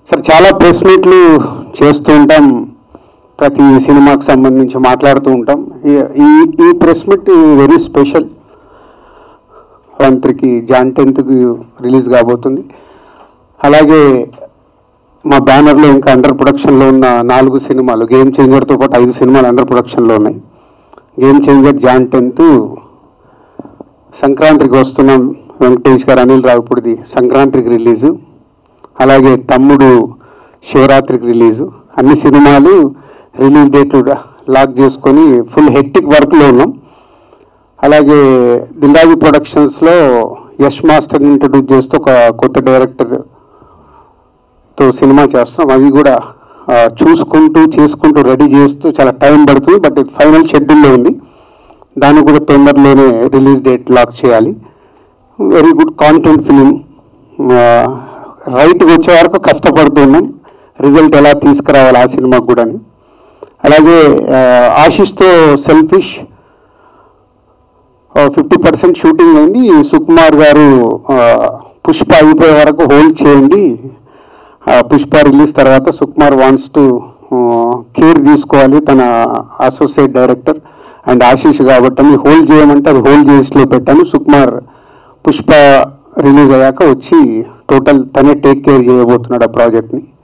sir చాలా press మీట్లు చేస్తూ ఉంటాం ప్రతి సినిమాకి సంబంధించి మాట్లాడుతూ ఉంటాం ఈ- ఈ ఈ ప్రెస్ మీట్ వెరీ స్పెషల్ మంత్రికి జాన్ టెన్త్కి రిలీజ్ కాబోతుంది అలాగే మా బ్యానర్లో ఇంకా అండర్ ప్రొడక్షన్లో ఉన్న నాలుగు సినిమాలు గేమ్ చేంజర్తో పాటు ఐదు సినిమాలు అండర్ ప్రొడక్షన్లో ఉన్నాయి గేమ్ చేంజర్ జాన్ టెన్త్ సంక్రాంతికి వస్తున్నాం వెంకటేష్ గారు అనిల్ రావిపూడిది సంక్రాంతికి రిలీజు అలాగే తమ్ముడు శివరాత్రికి రిలీజు అన్ని సినిమాలు రిలీజ్ డేట్ లాక్ చేసుకొని ఫుల్ హెక్టిక్ వర్క్లో ఉన్నాం అలాగే దిల్రాజు ప్రొడక్షన్స్లో యష్ మాస్టర్ని ఇంట్రడ్యూస్ చేస్తూ ఒక కొత్త డైరెక్టర్ తో సినిమా చేస్తున్నాం అవి కూడా ఆ, చూసుకుంటూ చేసుకుంటూ రెడీ చేస్తూ చాలా టైం పడుతుంది బట్ ఫైనల్ షెడ్యూల్లో ఉంది దాన్ని కూడా తొందరలోనే రిలీజ్ డేట్ లాక్ చేయాలి వెరీ గుడ్ కాంటెంట్ ఫిలిం రైట్కి వచ్చే వరకు కష్టపడుతున్నాం రిజల్ట్ ఎలా తీసుకురావాలి ఆ సినిమాకు కూడా అలాగే ఆ, ఆశిష్తో సెల్ఫిష్ ఫిఫ్టీ పర్సెంట్ షూటింగ్ అయింది సుకుమార్ గారు ఆ, పుష్ప అయిపోయే వరకు హోల్డ్ చేయండి ఆ, పుష్ప రిలీజ్ తర్వాత సుకుమార్ వాన్స్ టు కేర్ తీసుకోవాలి తన అసోసియేట్ డైరెక్టర్ అండ్ ఆశీష్ కాబట్టి అని హోల్డ్ చేయమంటే అది హోల్డ్ చేసిలో పెట్టాను సుకుమార్ పుష్ప రిలీజ్ అయ్యాక వచ్చి టోటల్ తనే టేక్ కేర్ చేయబోతున్నాడు ఆ ప్రాజెక్ట్ని